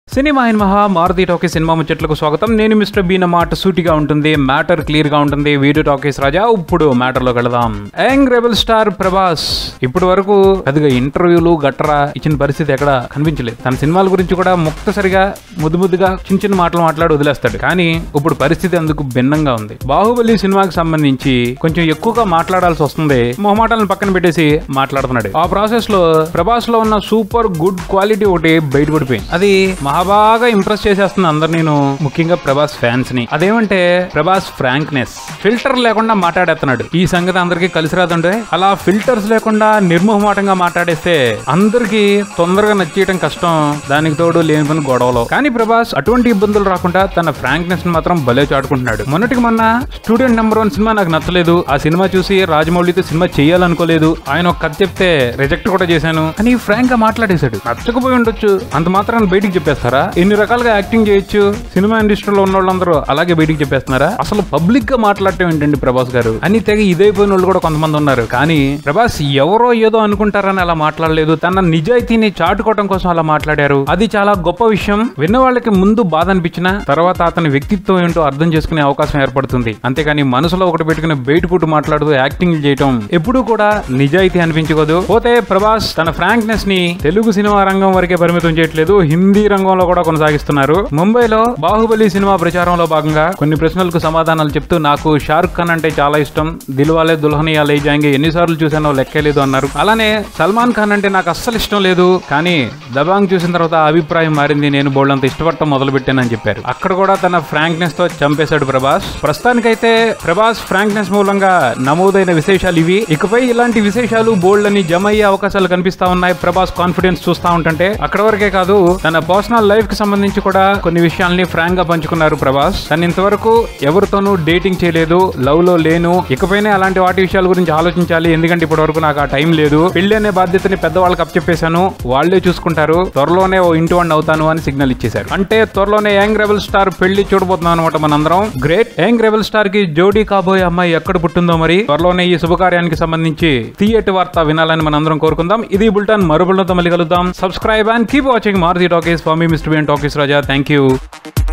cinema in మహా Maruti talkies cinema ముచ్చట్లకు స్వాగతం నేను మిస్టర్ బీన్ మాట సూటిగా ఉంటుంది మ్యాటర్ క్లియర్ గా ఉంటుంది వీడియో టాకీస్ రాజా ఇప్పుడు మ్యాటర్ లో వెళదాం యంగ్ రెబల్ స్టార్ ప్రభాస్ ఇప్పటి వరకు పెద్దగా ఇంటర్వ్యూలు గట్రా ఇచ్చిన పరిస్థితి ఎక్కడ కనిపించలేదు తన సినిమాల గురించి కూడా ముక్తసరిగా ముద్దు ముద్దుగా చిన్న చిన్న మాటలు మాట్లాడి వదిలేస్తాడు కానీ ఇప్పుడు పరిస్థితి అందుకు భిన్నంగా ఉంది బాహుబలి సినిమాకి సంబంధించి కొంచెం ఎక్కువగా మాట్లాడాల్సి వస్తుంది మొహమాటాలను పక్కన పెట్టేసి మాట్లాడుతున్నాడు ఆ ప్రాసెస్ లో ప్రభాస్ లో ఉన్న సూపర్ గుడ్ క్వాలిటీ ఒకటి బయటపడిపోయింది అది మహాబాగా ఇంప్రెస్ చేసేస్తుంది అందరు నేను ముఖ్యంగా ప్రభాస్ ఫ్యాన్స్ ని అదేమంటే ప్రభాస్ ఫ్రాంక్నెస్ ఫిల్టర్ లేకుండా మాట్లాడేస్తున్నాడు ఈ సంగతి అందరికీ కలిసి రాదంటే అలా ఫిల్టర్స్ లేకుండా నిర్మోహమాటంగా మాట్లాడేస్తే అందరికి తొందరగా నచ్చేయటం కష్టం దానికి తోడు లేని పని గొడవలు కానీ ప్రభాస్ అటువంటి ఇబ్బందులు రాకుండా తన ఫ్రాంక్నెస్ ని మాత్రం భలే చాటుకుంటున్నాడు మొన్నటికి మొన్న స్టూడెంట్ నెంబర్ వన్ సినిమా నాకు నచ్చలేదు ఆ సినిమా చూసి రాజమౌళితో సినిమా చేయాలనుకోలేదు ఆయన ఒక కథ చెప్తే రిజెక్ట్ కూడా చేశాను అని ఫ్రాంక్ గా మాట్లాడేశాడు నచ్చకపోయి ఉండొచ్చు అంత మాత్రం బయటికి చెప్పేస్తారా ఎన్ని రకాలుగా యాక్టింగ్ చేయొచ్చు సినిమా ఇండస్ట్రీలో ఉన్న వాళ్ళందరూ అలాగే బయటికి చెప్పేస్తున్నారా అసలు పబ్లిక్ గా మాట్లాడటం ఏంటండి ప్రభాస్ గారు అని తెగ ఇదైపోయిన వాళ్ళు కూడా కొంతమంది ఉన్నారు కానీ ప్రభాస్ ఎవరో ఏదో అనుకుంటారని అలా మాట్లాడలేదు తన నిజాయితీని చాటుకోవడం కోసం అలా మాట్లాడారు అది చాలా గొప్ప విషయం విన్న వాళ్ళకి ముందు బాధ అనిపించిన తర్వాత అతని వ్యక్తిత్వం ఏంటో అర్థం చేసుకునే అవకాశం ఏర్పడుతుంది అంతేకాని మనసులో ఒకటి పెట్టుకుని బయట పుట్టు మాట్లాడుతూ యాక్టింగ్ చేయటం ఎప్పుడూ కూడా నిజాయితీ అనిపించుకోదు పోతే ప్రభాస్ తన ఫ్రాంక్నెస్ ని తెలుగు సినిమా రంగం వరకే పరిమితం చేయట్లేదు హిందీ రంగంలో కూడా కొనసాగిస్తున్నారు ముంబైలో బాహుబలి సినిమా ప్రచారంలో భాగంగా కొన్ని ప్రశ్నలకు సమాధానాలు చెప్తూ నాకు షారుఖ్ ఖాన్ అంటే చాలా ఇష్టం దిల్వాలే దుల్హనియా లే జాయింగే ఎన్నిసార్లు చూసానో లెక్కలేదు అన్నారు అలానే సల్మాన్ ఖాన్ అంటే నాకు అస్సలు ఇష్టం లేదు కానీ దబాంగ్ చూసిన తర్వాత ఆ అభిప్రాయం మారింది నేను బోల్డంత ఇష్టపడటం మొదలు పెట్టానని చెప్పారు అక్కడ కూడా తన ఫ్రాంక్నెస్ తో చంపేశాడు ప్రభాస్ ప్రస్తుతానికైతే ప్రభాస్ ఫ్రాంక్నెస్ మూలంగా నమోదైన విశేషాలు ఇవి ఇకపై ఇలాంటి విశేషాలు బోల్డ్ అని జమ అయ్యే అవకాశాలు కనిపిస్తా ఉన్నాయి ప్రభాస్ కాన్ఫిడెన్స్ చూస్తా ఉంటుంటే అక్కడ వరకే కాదు తన పర్సనల్ లైఫ్ కి సంబంధించి కూడా కొన్ని విషయాల్ని ఫ్రాంక్ గా పంచుకున్నారు ప్రభాస్ తను ఇంతవరకు ఎవరితోనూ డేటింగ్ చేయలేదు లవ్ లో లేను ఇకపైనే అలాంటి వాటి విషయాల గురించి ఆలోచించాలి ఎందుకంటే ఇప్పటి వరకు నాకు ఆ టైం లేదు పెళ్లి అనే బాధ్యతని పెద్దవాళ్ళకి అప్పచెప్పేశాను వాళ్లే చూసుకుంటారు త్వరలోనే ఓ ఇంటి వాడిని అవుతాను అని సిగ్నల్ ఇచ్చేశారు అంటే త్వరలోనే యాంగ్ రెబల్ స్టార్ పెళ్లి చూడబోతున్నాం అనమాట మనందరం గ్రేట్ యాంగ్ రెబల్ స్టార్ కి జోడీ కాబోయే అమ్మాయి ఎక్కడ పుట్టిందో మరి త్వరలోనే ఈ శుభకార్యానికి సంబంధించి థియేటర్ వార్త వినాలని మనందరం కోరుకుందాం ఇది బుల్టన్ మరో బుల్టన్తో మళ్ళీ కలుద్దాం subscribe and keep watching Maruthi talkies for me mister BN talkies Raja thank you